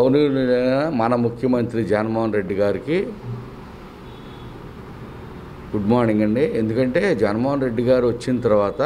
గౌరవనీయులైన మన ముఖ్యమంత్రి జగన్మోహన్ రెడ్డి గారికి గుడ్ మార్నింగ్ అండి ఎందుకంటే జగన్మోహన్ రెడ్డి గారు వచ్చిన తర్వాత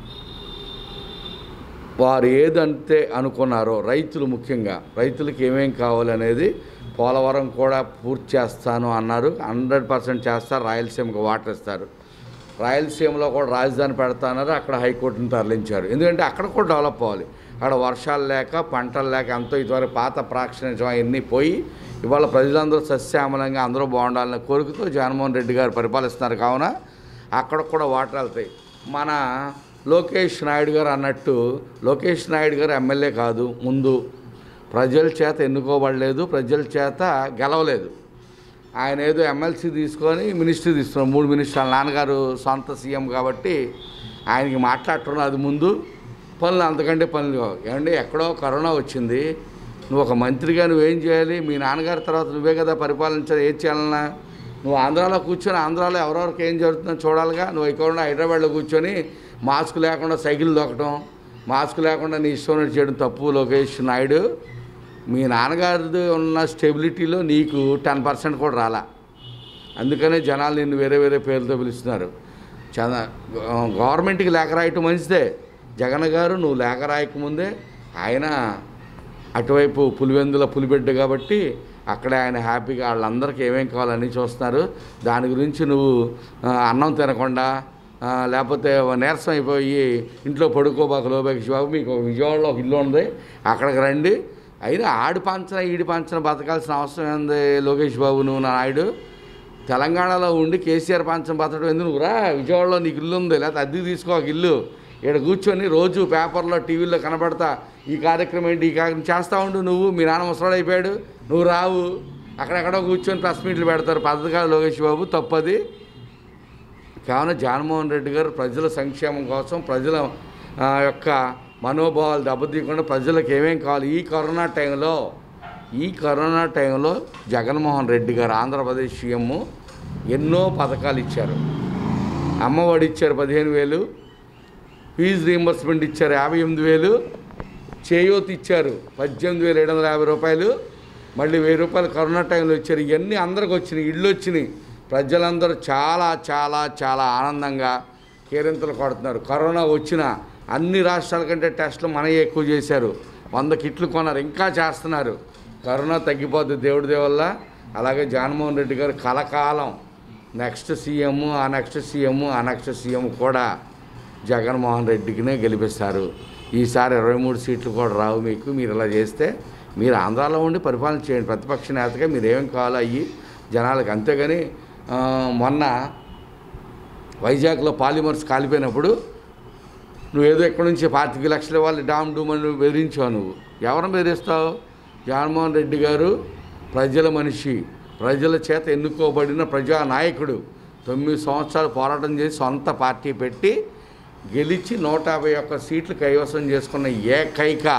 వారు ఏదంతే అనుకున్నారో రైతులు ముఖ్యంగా రైతులకు ఏమేం కావాలనేది పోలవరం కూడా పూర్తి చేస్తాను అన్నారు హండ్రెడ్ పర్సెంట్ చేస్తారు రాయలసీమకు వాటర్ ఇస్తారు రాయలసీమలో కూడా రాజధాని పెడతాన్నారు అక్కడ హైకోర్టును తరలించారు ఎందుకంటే అక్కడ కూడా డెవలప్ అవ్వాలి అక్కడ వర్షాలు లేక పంటలు లేక ఎంతో ఇదివరకు పాత ప్రాక్షణించడం అవన్నీ పోయి ఇవాళ ప్రజలందరూ సస్యామలంగా అందరూ బాగుండాలనే కోరికతో జగన్మోహన్ రెడ్డి గారు పరిపాలిస్తున్నారు కావున అక్కడ కూడా వాటర్ వెళ్తాయి మన లోకేష్ నాయుడు గారు అన్నట్టు లోకేష్ నాయుడు గారు ఎమ్మెల్యే కాదు ముందు ప్రజల చేత ఎన్నుకోబడలేదు ప్రజల చేత గెలవలేదు ఆయన ఏదో ఎమ్మెల్సీ తీసుకొని మినిస్ట్రీ తీసుకున్నారు మూడు మినిస్టర్లు నాన్నగారు సొంత సీఎం కాబట్టి ఆయనకి మాట్లాడుతున్నారు అది ముందు పనులు అంతకంటే పనులు కావు ఏమంటే ఎక్కడో కరోనా వచ్చింది నువ్వు ఒక మంత్రిగా నువ్వేం చేయాలి మీ నాన్నగారి తర్వాత నువ్వే కదా పరిపాలించాలి ఏం చేయాలన్నా నువ్వు ఆంధ్రాలో కూర్చొని ఆంధ్రాలో ఎవరెవరికి ఏం జరుగుతుందో చూడాలిగా నువ్వు ఇక్కడ హైదరాబాద్లో కూర్చొని మాస్క్ లేకుండా సైకిల్ దొక్కటం మాస్క్ లేకుండా నీ ఇష్టం ఉన్నట్టు చేయడం తప్పు లోకేష్ నాయుడు మీ నాన్నగారిది ఉన్న స్టెబిలిటీలో నీకు టెన్ పర్సెంట్ కూడా రాలా అందుకనే జనాలు నిన్ను వేరే వేరే పేర్లతో పిలుస్తున్నారు చంద గవర్నమెంట్కి లేఖ రాయటం మంచిదే జగన్ గారు నువ్వు లేఖ రాయకముందే ఆయన అటువైపు పులివెందుల పులిబిడ్డ కాబట్టి అక్కడే ఆయన హ్యాపీగా వాళ్ళందరికీ ఏమేం కావాలని చూస్తున్నారు దాని గురించి నువ్వు ఆ, అన్నం తినకుండా ఆ, లేకపోతే నీరసం అయిపోయి ఇంట్లో పడుకోబాకు లోబేక్ష బాబు మీకు ఒక విజయవాడలో ఒక ఇల్లు ఉంది అక్కడికి రండి అయినా ఆడి పంచన ఈడి పంచన బతకాల్సిన అవసరం ఏంది లోకేష్ బాబు నువ్వు నా నాయుడు తెలంగాణలో ఉండి కేసీఆర్ పంచం బతకడం ఎందుకు రా విజయవాడలో నీకు ఇల్లు ఉంది లేకపోతే అద్దెకి తీసుకో ఒక ఇల్లు ఇక్కడ కూర్చొని రోజు పేపర్లో టీవీలో కనబడతా ఈ కార్యక్రమం ఏంటి ఈ కార్యక్రమం చేస్తూ ఉండు నువ్వు మీ నాన్న ముసలాడు అయిపోయాడు నువ్వు రావు అక్కడెక్కడో కూర్చొని ప్రెస్ మీట్లు పెడతారు పద్ధతి కాదు లోకేష్ బాబు తప్పది కావున జగన్మోహన్ రెడ్డి గారు ప్రజల సంక్షేమం కోసం ప్రజల ఆ, యొక్క మనోభావాలు దెబ్బతీయకుండా ప్రజలకు ఏమేం కావాలి ఈ కరోనా టైంలో ఈ కరోనా టైంలో జగన్మోహన్ రెడ్డి గారు ఆంధ్రప్రదేశ్ సీఎం ఎన్నో పథకాలు ఇచ్చారు అమ్మఒడి ఇచ్చారు పదిహేను వేలు ఫీజు రీంబర్స్మెంట్ ఇచ్చారు యాభై ఎనిమిది వేలు చేయూత ఇచ్చారు పద్దెనిమిది వేల ఏడు వందల యాభై రూపాయలు మళ్ళీ వెయ్యి రూపాయలు కరోనా టైంలో ఇచ్చారు ఇవన్నీ అందరికి వచ్చినాయి ఇళ్ళు వచ్చినాయి ప్రజలందరూ చాలా చాలా చాలా ఆనందంగా కేరింతలు కొడుతున్నారు కరోనా వచ్చిన అన్ని రాష్ట్రాల కంటే టెస్టులు మనయే ఎక్కువ చేశారు వంద కిట్లు కొన్నారు ఇంకా చేస్తున్నారు కరోనా తగ్గిపోద్ది దేవుడి దేవల్ల అలాగే జగన్మోహన్ రెడ్డి గారు కలకాలం నెక్స్ట్ సీఎం ఆ నెక్స్ట్ సీఎం ఆ నెక్స్ట్ సీఎం కూడా జగన్మోహన్ రెడ్డికినే గెలిపిస్తారు ఈసారి ఇరవై మూడు సీట్లు కూడా రావు మీకు మీరు ఇలా చేస్తే మీరు ఆంధ్రాలో ఉండి పరిపాలన చేయండి ప్రతిపక్ష నేతగా మీరు ఏమేం కావాలో అయ్యి జనాలకు అంతేగాని ఆ, మొన్న వైజాగ్లో పాలిమర్స్ కాలిపోయినప్పుడు నువ్వేదో ఎక్కడి నుంచి పాతిక లక్షల వాళ్ళు డామ్ డూమ్ అని బెదిరించావు నువ్వు ఎవరిని బెదిరిస్తావు జగన్మోహన్ రెడ్డి గారు ప్రజల మనిషి ప్రజల చేత ఎన్నుకోబడిన ప్రజా నాయకుడు తొమ్మిది సంవత్సరాలు పోరాటం చేసి సొంత పార్టీ పెట్టి గెలిచి నూట యాభై ఒక్క సీట్లు కైవసం చేసుకున్న ఏకైక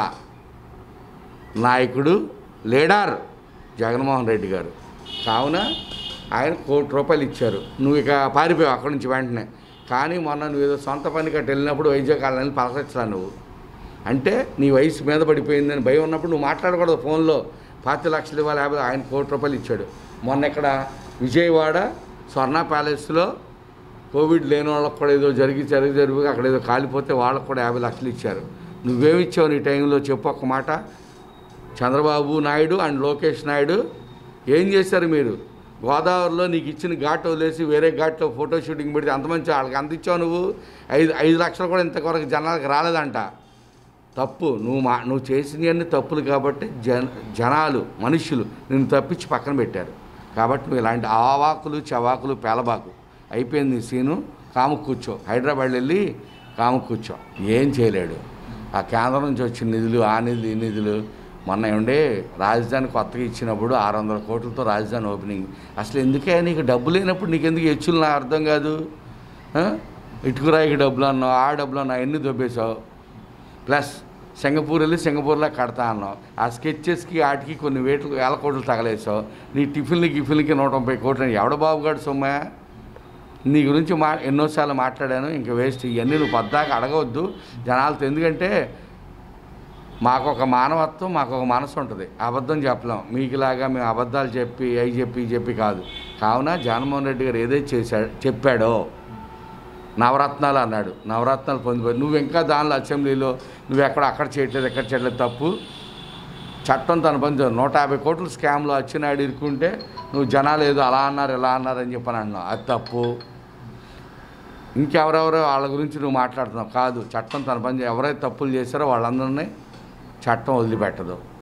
నాయకుడు లీడర్ జగన్మోహన్ రెడ్డి గారు కావున ఆయన కోటి రూపాయలు ఇచ్చారు నువ్వు ఇక పారిపోయావు అక్కడి నుంచి వెంటనే కానీ మొన్న నువ్వు ఏదో సొంత పనికి అటు వెళ్ళినప్పుడు వైజాగ్ వాళ్ళని పలకరించలా నువ్వు అంటే నీ వయసు మీద పడిపోయిందని భయం ఉన్నప్పుడు నువ్వు మాట్లాడకూడదు ఫోన్లో పాతి లక్షలు ఇవ్వాలి యాభై ఆయన కోటి రూపాయలు ఇచ్చాడు మొన్న ఇక్కడ విజయవాడ స్వర్ణ ప్యాలెస్లో కోవిడ్ లేని వాళ్ళకి కూడా ఏదో జరిగి జరిగి జరిగి అక్కడ ఏదో కాలిపోతే వాళ్ళకు కూడా యాభై లక్షలు ఇచ్చారు నువ్వేమి ఇచ్చావు నీ టైంలో చెప్పు ఒక్క మాట చంద్రబాబు నాయుడు అండ్ లోకేష్ నాయుడు ఏం చేశారు మీరు గోదావరిలో నీకు ఇచ్చిన ఘాట్ వదిలేసి వేరే ఘాట్లో ఫోటో షూటింగ్ పెడితే అంతమంది వాళ్ళకి అంత ఇచ్చావు నువ్వు ఐదు ఐదు లక్షలు కూడా ఇంతవరకు జనాలకు రాలేదంట తప్పు నువ్వు మా నువ్వు చేసినవన్నీ తప్పులు కాబట్టి జన జనాలు మనుషులు నిన్ను తప్పించి పక్కన పెట్టారు కాబట్టి నువ్వు ఇలాంటి ఆవాకులు చవాకులు పేలబాకు అయిపోయింది నీ సీను కాముకు కూర్చో హైదరాబాద్ వెళ్ళి కాముకు కూర్చో ఏం చేయలేడు ఆ కేంద్రం నుంచి వచ్చిన నిధులు ఆ నిధులు ఈ నిధులు మొన్న ఏమంటే రాజధాని కొత్తగా ఇచ్చినప్పుడు ఆరు వందల కోట్లతో రాజధాని ఓపెనింగ్ అసలు ఎందుకే నీకు డబ్బు లేనప్పుడు నీకు ఎందుకు హెచ్చులు నాకు అర్థం కాదు ఆ? ఇటుకురాయికి డబ్బులు అన్నావు ఆ డబ్బులు అన్నావు ఎన్ని దొబ్బేశావు ప్లస్ సింగపూర్ వెళ్ళి సింగపూర్లో కడతా అన్నావు ఆ స్కెచెస్కి వాటికి కొన్ని వేట్లు వేల కోట్లు తగలేసావు నీ టిఫిన్లకి గిఫిన్లకి నూట ముప్పై కోట్లు అని ఎవడ బాబు గారు సొమ్మా నీ గురించి మా ఎన్నోసార్లు మాట్లాడాను ఇంకా వేస్ట్ ఇవన్నీ నువ్వు పద్దాకా అడగవద్దు జనాలతో ఎందుకంటే మాకు ఒక మానవత్వం మాకు ఒక మనసు ఉంటుంది అబద్ధం చెప్పలేం మీకులాగా మేము అబద్ధాలు చెప్పి అవి చెప్పి ఇవి చెప్పి కాదు కావున జగన్మోహన్ రెడ్డి గారు ఏదైతే చేశాడు చెప్పాడో నవరత్నాలు అన్నాడు నవరత్నాలు పొందిపోయి నువ్వు ఇంకా దానిలో అసెంబ్లీలో నువ్వు ఎక్కడ అక్కడ చేయట్లేదు ఎక్కడ చేయట్లేదు తప్పు చట్టం తన పని చేయాలి. నూట యాభై కోట్లు స్కామ్లో వచ్చినాడు ఇరుక్కుంటే నువ్వు జనాలు ఏదో అలా అన్నారు ఇలా అన్నారు అని చెప్పని అన్నావు అది తప్పు ఇంకెవరెవరో వాళ్ళ గురించి నువ్వు మాట్లాడుతున్నావు కాదు చట్టం తన పని చే- ఎవరైతే తప్పులు చేశారో వాళ్ళందరినీ చట్టం వదిలిపెట్టదు